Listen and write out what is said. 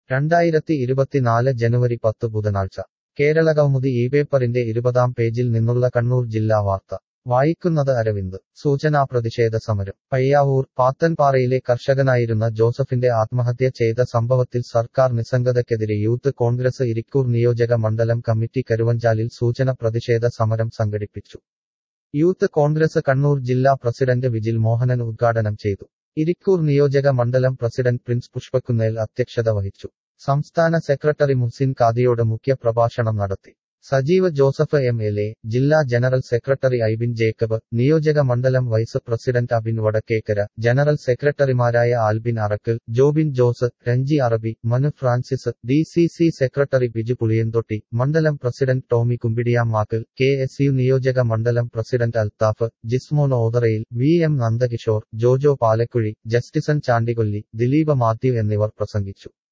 രണ്ടായിരത്തി ഇരുപത്തിനാല് ജനുവരി പത്ത് ബുധനാഴ്ച കേരളകൗമുദി ഈ പേപ്പറിന്റെ ഇരുപതാം പേജിൽ നിന്നുള്ള കണ്ണൂർ ജില്ലാ വാർത്ത വായിക്കുന്നത് അരവിന്ദ് സൂചനാ പ്രതിഷേധ സമരം പയ്യാവൂർ പാത്തൻപാറയിലെ കർഷകനായിരുന്ന ജോസഫിന്റെ ആത്മഹത്യ ചെയ്ത സംഭവത്തിൽ സർക്കാർ നിസ്സംഗതയ്ക്കെതിരെ യൂത്ത് കോൺഗ്രസ് ഇരിക്കൂർ നിയോജക മണ്ഡലം കമ്മിറ്റി കരുവഞ്ചാലിൽ സൂചന പ്രതിഷേധ സമരം സംഘടിപ്പിച്ചു യൂത്ത് കോൺഗ്രസ് കണ്ണൂർ ജില്ലാ പ്രസിഡന്റ് വിജിൽ മോഹനൻ ഉദ്ഘാടനം ചെയ്തു ഇരിക്കൂർ നിയോജക മണ്ഡലം പ്രസിഡന്റ് പ്രിൻസ് പുഷ്പക്കുന്നേൽ അധ്യക്ഷത വഹിച്ചു സംസ്ഥാന സെക്രട്ടറി മുഹ്സിൻ കാദിയോട് മുഖ്യ പ്രഭാഷണം നടത്തി Sajeev Joseph M L A ജില്ലാ ജനറൽ സെക്രട്ടറി ഐബിൻ ജേക്കബ് നിയോജക മണ്ഡലം vice president Abin Vadakkekara general സെക്രട്ടറിമാരായ Albin Arakkal Jobin Jose Ranji Arabi Manu Francis D C C secretary Biju Puliyanthotty മണ്ഡലം president Tomy Kumbidiyamackal K S U നിയോജക മണ്ഡലം പ്രസിഡന്റ് അൽത്താഫ് ജിസ്മോൻ ഓതറയിൽ വി എം നന്ദകിഷോർ ജോജോ പാലക്കുഴി ജസ്റ്റിസൺ ചാണ്ടികൊല്ലി ദിലീപ് മാത്യു എന്നിവർ പ്രസംഗിച്ചു